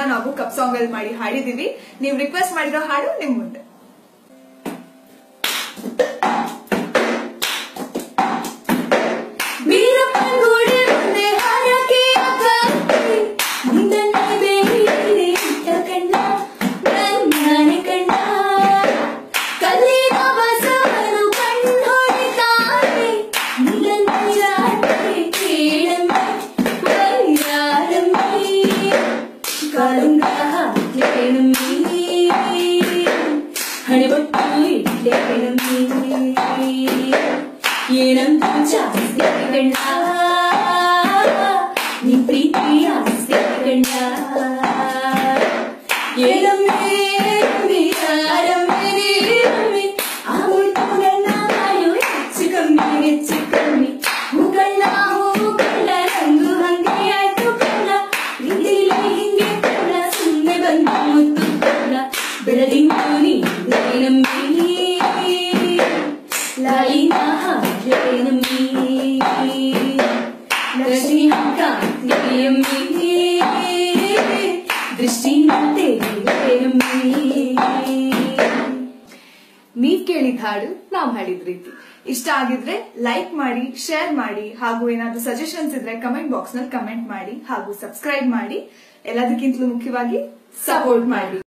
Song ನ ನಾವು cup song ಅಲ್ಲಿ ಮಾಡಿ ಹಾಡಿದೀವಿ ನೀವು ರಿಕ್ವೆಸ್ಟ್ ಮಾಡಿರೋ ಹಾಡು ನಿಮ್ ಮುಂದೆ ವೀರಪ್ಪನಗುಡಿ ಮುಂದೆ ಹಾಡಕ್ಕೆ ಆಗತ್ತೆ. ಮುಂದನ್ನೇ ಬೇರೆ ಇಟ್ಟ ಕಣ್ಣ, ಕಣ್ಣಾನೆ ಕಣ್ಣ. ಕಲ್ಲಿನ ಬಸವನು ಕಣ್ಣೊಡೆದಾರೆ. ಮುಂದನ್ನೇ ಯಾಕೆ ಕೇಳಮ್ಮೆ, ಬೈಯಾರಮ್ಮೆ. ಕಾಲುಂಗ ಹಾಕ್ಲೇನಮ್ಮೆ. ಹಣೆಬೊಟ್ಟು ಇಡ್ಲೇನಮ್ಮೆ. ಏನಂತ ಜಾಸ್ತಿ ಗಂಡ ನಿನ್ ಪ್ರೀತಿ ಆಸ್ತಿ ಗಂಡ ಏನಮ್ಮೆ ಯಾರಮ್ಮೆ ನೀರಮ್ಮೆ ಆ ಮುಟ್ಟು ನನ್ನ ಹಾಳು ಹೆಚ್ಚು ಕಮ್ಮಿ ಹೆಚ್ಚು ಕಮ್ಮಿ ಹೂಗಳ್ಳ ಹೂಗಳ್ಳ ರಂಗು ಹಂಗೆ ಆಯ್ತು ಕಣ್ಣ ಹಿಂದಿಲ್ಲ ಹಿಂಗೆ ಕಣ್ಣ ಸುಮ್ಮನೆ ಬಂದು ಮುತ್ತು ಕಣ್ಣ ಬೆಳದಿಂಗು ನೀನಮ್ಮೆ ಲಾಲಿನ ಹಾಡೇನಮ್ಮಿ ದರ್ಶಿನಿ ಕಾಂತಿಯಮ್ಮಿ ದೃಷ್ಟಿ ತೇರಮ್ಮಿ ನೀವ್ ಕೇಳಿದ ಹಾಡು ನಾವ್ ಹಾಡಿದ ರೀತಿ ಇಷ್ಟ ಆಗಿದ್ರೆ ಲೈಕ್ ಮಾಡಿ ಶೇರ್ ಮಾಡಿ ಹಾಗೂ ಏನಾದ್ರೂ ಸಜೆಷನ್ಸ್ ಇದ್ರೆ ಕಮೆಂಟ್ ಬಾಕ್ಸ್ ನಲ್ಲಿ ಕಮೆಂಟ್ ಮಾಡಿ ಹಾಗೂ ಸಬ್ಸ್ಕ್ರೈಬ್ ಮಾಡಿ ಎಲ್ಲದಕ್ಕಿಂತಲೂ ಮುಖ್ಯವಾಗಿ ಸಪೋರ್ಟ್ ಮಾಡಿ